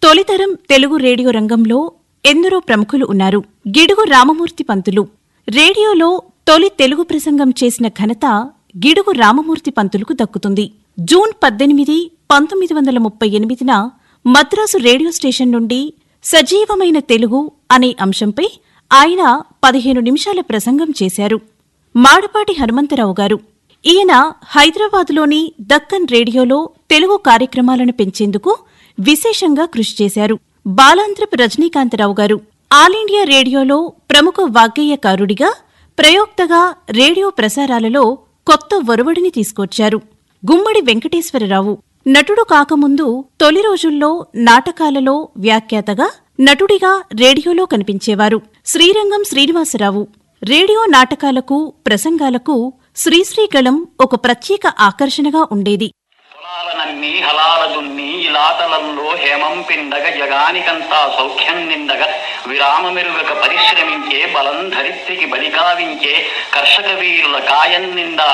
తొలితరం Telugu radio రంగంలో ఎందరో ప్రముఖులు ఉన్నారు గిడుగు రామమూర్తి పంతులు రేడియోలో తొలి తెలుగు ప్రసంగం చేసిన ఘనత గిడుగు రామమూర్తి పంతులకు దక్కుతుంది జూన్ పద్దెనిమిది పంతొమ్మిది వందల ముప్పై ఎనిమిదిన మద్రాసు రేడియో స్టేషన్ నుండి సజీవమైన తెలుగు అనే అంశంపై ఆయన పదిహేను నిమిషాల ప్రసంగం చేశారు మాడపాటి హనుమంతరావు గారు ఈయన హైదరాబాదులోని దక్కన్ రేడియోలో తెలుగు కార్యక్రమాలను పెంచేందుకు విశేషంగా కృషి చేశారు బాలాంధ్రపు రజనీకాంతరావు గారు ఆల్ ఇండియా రేడియోలో ప్రముఖ వాగ్గేయకారుడిగా ప్రయోక్తగా రేడియో ప్రసారాలలో కొత్త ఒరవడిని తీసుకొచ్చారు గుమ్మడి వెంకటేశ్వరరావు నటుడు కాకముందు తొలి రోజుల్లో నాటకాలలో వ్యాఖ్యాతగా నటుడిగా రేడియోలో కనిపించేవారు శ్రీరంగం శ్రీనివాసరావు రేడియో నాటకాలకు ప్రసంగాలకు శ్రీశ్రీగళం ఒక ప్రత్యేక ఆకర్షణగా ఉండేది పొలాలనన్నీ హలాల దున్ని ఇలాతలంలో హేమం పిండగ జగానికంతా సౌఖ్యం నిండగ విరామమెరుగక పరిశ్రమించే బలం ధరిత్రికి బలికావించే కర్షక వీరుల కాయం నిండా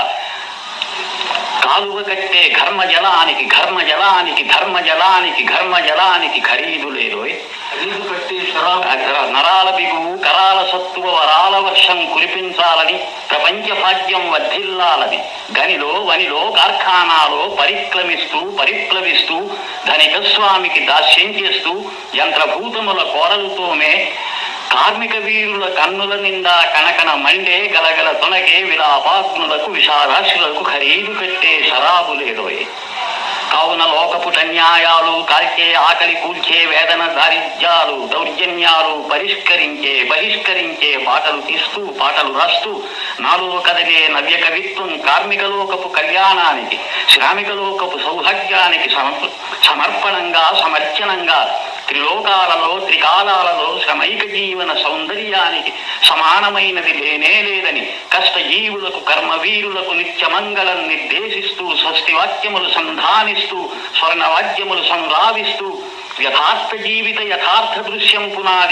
కాలువ కట్టే ఘర్మ జలానికి ఘర్మ జలానికి ధర్మ జలానికి ఘర్మ జలానికి ఖరీదు లేదోయ్ ఖరీదు కట్టే నరాల బిగువు కరాల సత్తువ వరాల వర్షం కురిపించాలని ప్రపంచ భాగ్యం వర్ధిల్లాలని గనిలో వనిలో కార్ఖానాలో పరిక్రమిస్తూ పరిప్లవిస్తూ ధనిక స్వామికి దాస్యం చేస్తూ యంత్రభూతముల కోరలతోమే కార్మిక వీరుల కన్నుల నిండా కనకన మండే గలగల తొనగే విలాపాగ్నులకు విషారాశులకు ఖరీదు కట్టే శరాబు లేదోయ్ కావున లోకపుట న్యాయాలు కాల్చే ఆకలి కూల్చే వేదన దారిద్ర్యాలు దౌర్జన్యాలు పరిష్కరించే బహిష్కరించే పాటలు తీస్తూ పాటలు రాస్తూ నాలో కదిలే నవ్య కవిత్వం కార్మిక లోకపు కళ్యాణానికి శ్రామిక లోకపు సౌభాగ్యానికి సమ- సమర్పణంగా సమర్చనంగా త్రిలోకాలలో త్రికాలాలలో శ్రమైక జీవన సౌందర్యానికి సమానమైనది లేనే లేదని కష్టజీవులకు కర్మవీరులకు నిత్యమంగళం నిర్దేశిస్తూ స్వస్తి వాక్యములు సంధానిస్తూ స్వర్ణవాద్యములు సంరావిస్తూ యథార్థ జీవిత యథార్థ దృశ్యం పునాది